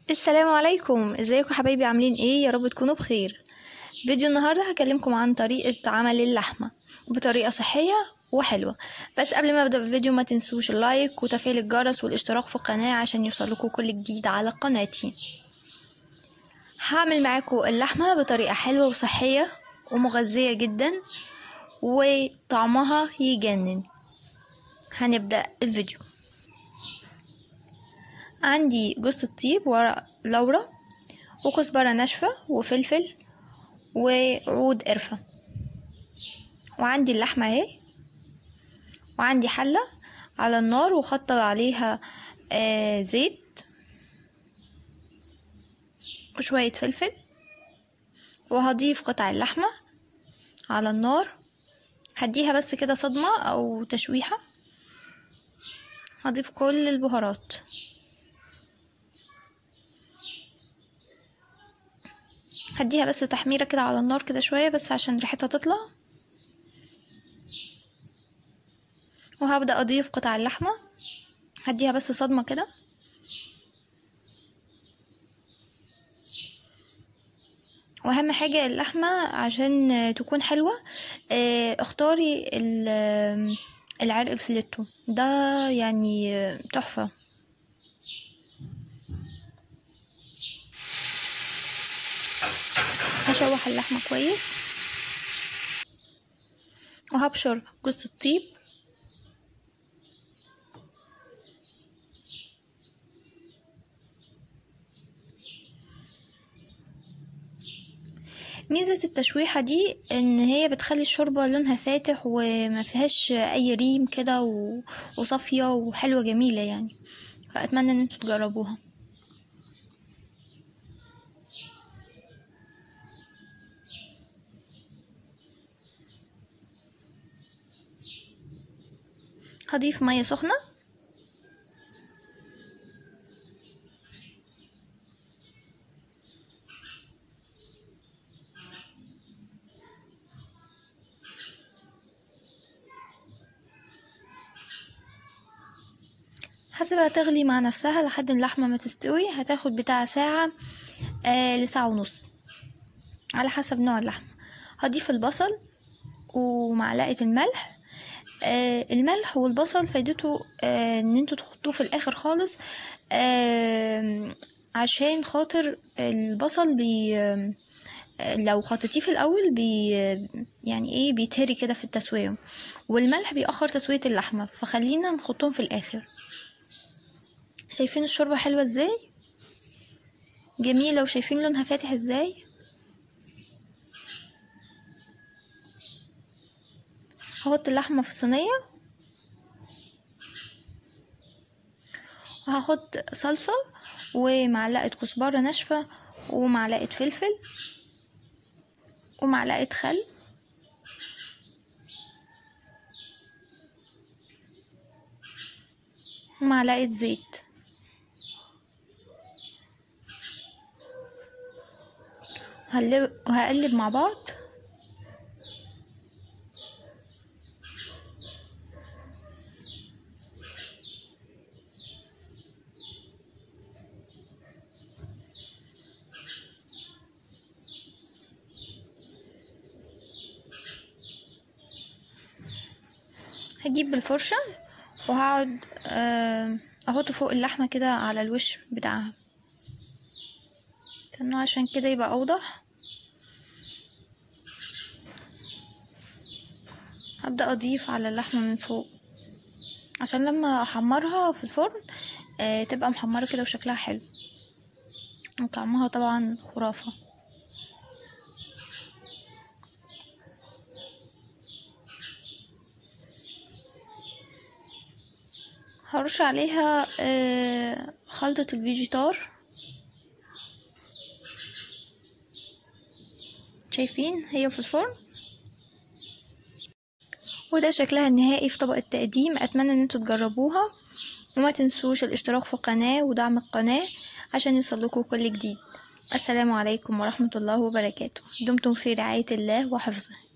السلام عليكم ازيكم حبايبي عاملين ايه يا رب تكونوا بخير فيديو النهارده هكلمكم عن طريقه عمل اللحمه بطريقه صحيه وحلوه بس قبل ما ابدا الفيديو ما تنسوش اللايك وتفعيل الجرس والاشتراك في القناه عشان يوصلكوا كل جديد على قناتي هعمل معاكم اللحمه بطريقه حلوه وصحيه ومغذيه جدا وطعمها يجنن هنبدا الفيديو عندي جوز الطيب ورق لورا وكزبرة ناشفة وفلفل وعود قرفة وعندي اللحمة اهي وعندي حلة على النار وخطر عليها آه زيت وشوية فلفل وهضيف قطع اللحمة على النار هديها بس كده صدمة او تشويحة هضيف كل البهارات هديها بس تحميرة كده على النار كده شوية بس عشان ريحتها تطلع وهبدأ أضيف قطع اللحمة هديها بس صدمة كده واهم حاجة اللحمة عشان تكون حلوة اختاري العرق الفليتو ده يعني تحفة هشوح اللحمة كويس وهبشر جوز الطيب ميزة التشويحة دي ان هي بتخلي الشوربة لونها فاتح وما فيهاش اي ريم كده وصافية وحلوة جميلة يعني فاتمنى ان انتوا تجربوها هضيف مية سخنة هسيبها تغلي مع نفسها لحد اللحمة ما تستوي هتاخد بتاع ساعة آه لساعة ونص على حسب نوع اللحمة هضيف البصل ومعلقة الملح آه الملح والبصل فايدته آه ان انتوا تحطوه في الاخر خالص آه عشان خاطر البصل بي آه لو حطيتيه في الاول بي يعني ايه بيتهري كده في التسويه والملح بيأخر تسويه اللحمه فخلينا نحطهم في الاخر شايفين الشوربه حلوه ازاي جميله وشايفين لونها فاتح ازاي هحط اللحمة في الصينية وهاخد صلصة ومعلقة كزبرة ناشفة ومعلقة فلفل ومعلقة خل ومعلقة زيت وهقلب مع بعض هجيب بالفرشة وهقعد احط فوق اللحمة كده على الوش بتاعها استنوا عشان كده يبقى اوضح هبدأ اضيف على اللحمة من فوق عشان لما احمرها في الفرن آه تبقى محمرة كده وشكلها حلو وطعمها طبعا خرافة هرش عليها خلطة الفيجيتار شايفين هي في الفرن وده شكلها النهائي في طبق التقديم اتمنى ان انتوا تجربوها وما تنسوش الاشتراك في القناة ودعم القناة عشان يوصلكوا كل جديد السلام عليكم ورحمة الله وبركاته دمتم في رعاية الله وحفظه